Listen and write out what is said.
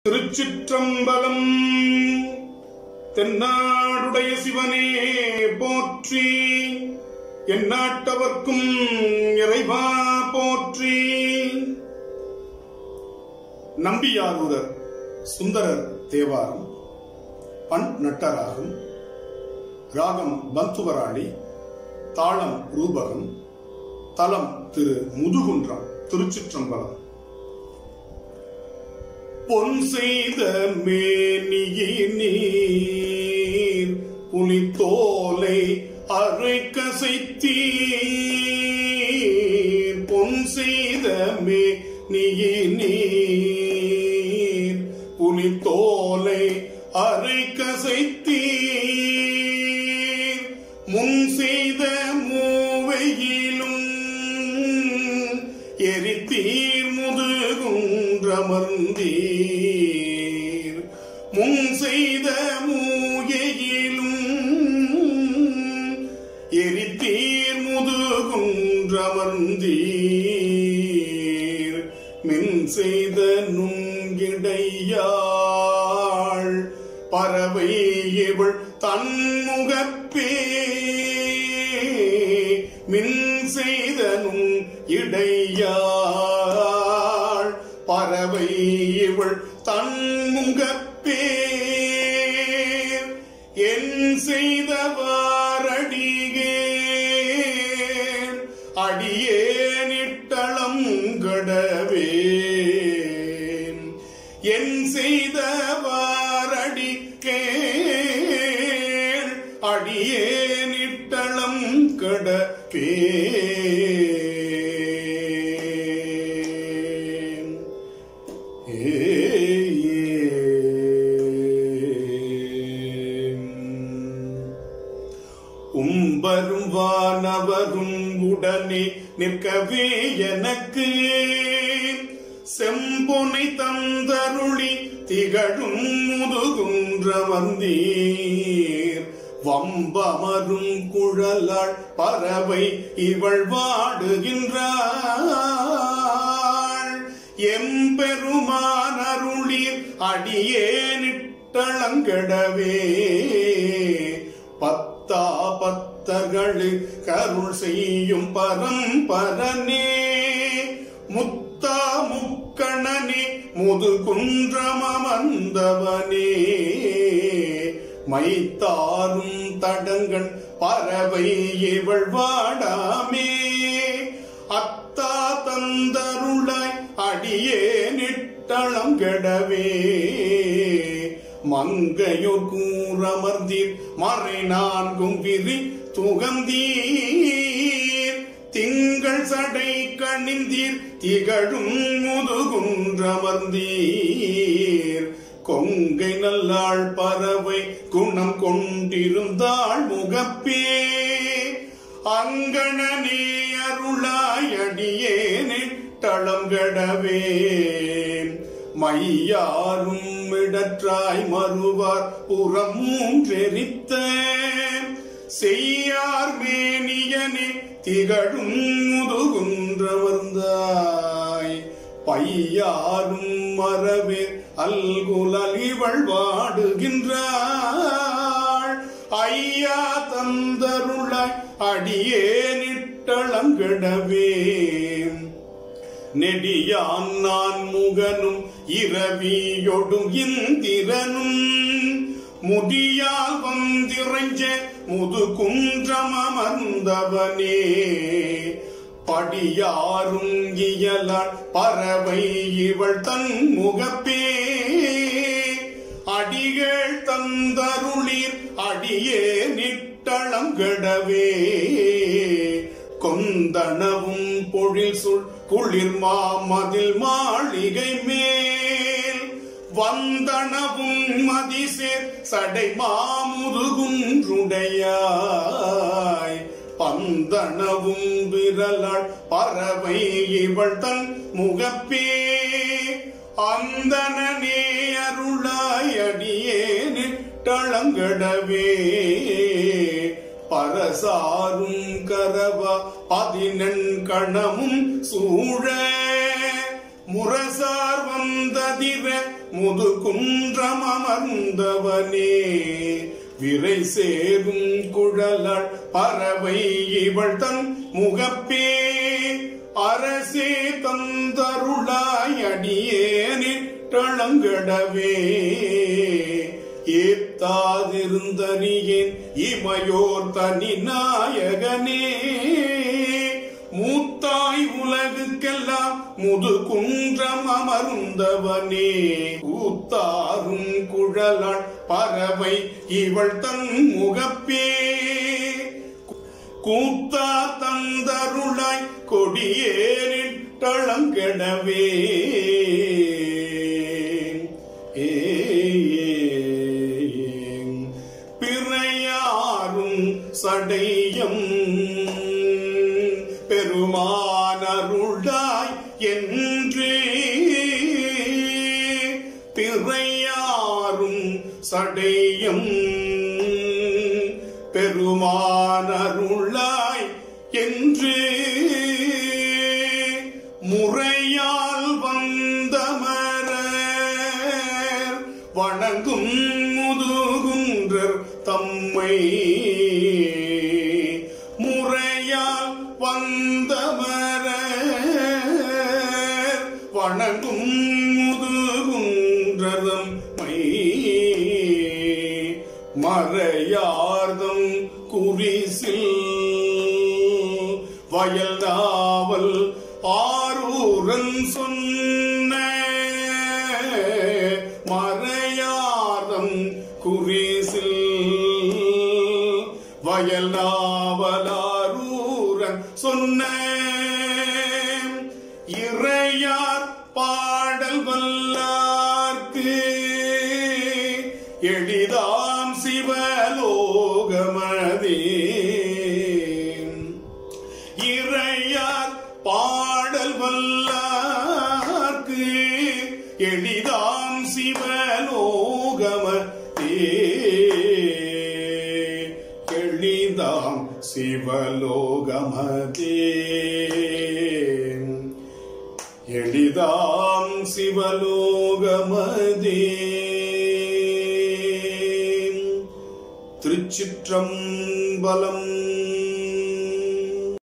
திருச்சிற்றம்பலம் தென்னாடுடைய சிவனே போற்றி எந்நாட்டவர்க்கும் இறைவா போற்றி நம்பியாரூரர் சுந்தரர் தேவாரம் பண் நட்டராகம் ராகம் பந்துவராளி தாளம் ரூபகம் தலம் திரு முதுகுன்றம் திருச்சிற்றம்பலம் பொன் செய்த மேனியினீர் புலித்தோலை அரை கசைத்தீர் பொன் செய்த மேனியினீர் புலித்தோலை அரை கசைத்தீர் முன் செய்த மூவையிலும் எரித்தீர் முதுகுன்றமர்ந்தீர் முன் செய்த மூயையிலும் எரித்தீர் முதுகுன்றமர்ந்தீர் மின் செய்த நுங்கிடையாள் பறவை இவள் தன்முகப்பே மின் செய்தனும் இடையாள் பறவை இவள் தன்முகப்பே என் செய்தவாரடிகே அடியேனிட்டளம் கடவேன் என் செய்தவாரடிக்கே அடியேனிட்டளம் கடவேன் உம்பரும் வானவரும் உடனே நிற்கவே எனக்கு செம்பொனை தந்தருளி திகழும் முதுகுன்ற வந்தீர் வம்பமரும் குழலாள் பறவை இவள் வாடுகின்றாள் எம்பெருமான் அருளீர் அடியேனிட்டளங்கடவே பத்தா பத்தர்களு கருள் செய்யும் பரம்பரனே முத்தா முக்கணனே முதுகுன்றமர்ந்தவனே மைத்தாரும் தடங்கண் பறவை இவள் வாடாமே அத்தா தந்தருளாய் அடியே நிட்டளம் கெடவே மங்கையோர் கூறமர்ந்தீர் மறை நான்கும் விரி துகந்தீர் திங்கள் சடை கணிந்தீர் திகழும் முதுகுன்றமர்ந்தீர் கொங்கை நல்லாள் பறவை குணம் கொண்டிருந்தாள் முகப்பே அங்கணனே அருளாய் அடியே நெட்டளம் கடவே மையாரும் இடற்றாய் மறுவார் புறம் மூன்றெரித்த செய்யார் மேனியனே திகழும் முதுகுன்றவர்ந்தாய் பையாரும் மரவே அல்குலல் இவள் வாடுகின்றாள் ஐயா தந்தருளாய் அடியே நிட்டளங்கடவே நெடியான் நான் முகனும் இரவியொடும் இந்திரனும் முடியால் வந்திறைஞ்ச முதுகுன்றமர்ந்தவனே படியாரும் இயலாள் பறவை இவள் தன் முகப்பே அடிகள் தந்தருளீர் அடியே நிட்டளம் கெடவே கொந்தனவும் பொழில் சுள் குளிர் மாமதில் மாளிகை மேல் வந்தனவும் மதிசேர் சடை மாமுதுகுன்றுடையாய் பந்தனவும் விரலாள் பறவை இவள் தன் முகப்பே அந்தனே அருளாய் அடியே நிட்டளங்கடவே பரசாரும் கரவா பதினெண்கணமும் சூழ முரசார் வந்ததிர முதுகுன்றம் அமர்ந்தவனே விரை சேரும் குழலாள் பறவை இவள் தன் முகப்பே அரசே தந்தருளாய் அடியேனிட்டளங்கடவே ஏத்தாதிருந்தறியேன் இமையோர் தனி நாயகனே மூத்தாய் உலகுக்கெல்லாம் முதுகுன்றம் அமர்ந்தவனே கூத்தாரும் குழலாள் பறவை இவள் தன் முகப்பே கூத்தா தந்தருளாய் கொடியேறிட்டளங்கடவே பிறையாரும் சடையம் பெருமானருளாய் என்று பிறையாரும் சடையம் பெருமானருளாய் என்று முறையால் வந்தமரர் வணங்கும் முதுகுன்றர் தம்மை முறையால் வந்தமரர் வணங்கும் முதுகுன்றர் தம்மை மறையார்தம் குறிசில் வயல் நாவல் ஆரூரன் சொன்ன மறையார்தம் குறிசில் வயல் நாவலாரூரன் சொன்ன இறையார் பாடல் வல்லார்க்கு எளிதாம் சிவலோகமதே இறையார் பாடல் வல்லார்க்கு எளிதாம் சிவலோகமதே எளிதாம் சிவலோகமதே எளிதாம் சிவலோகமதே திருச்சிற்றம்பலம்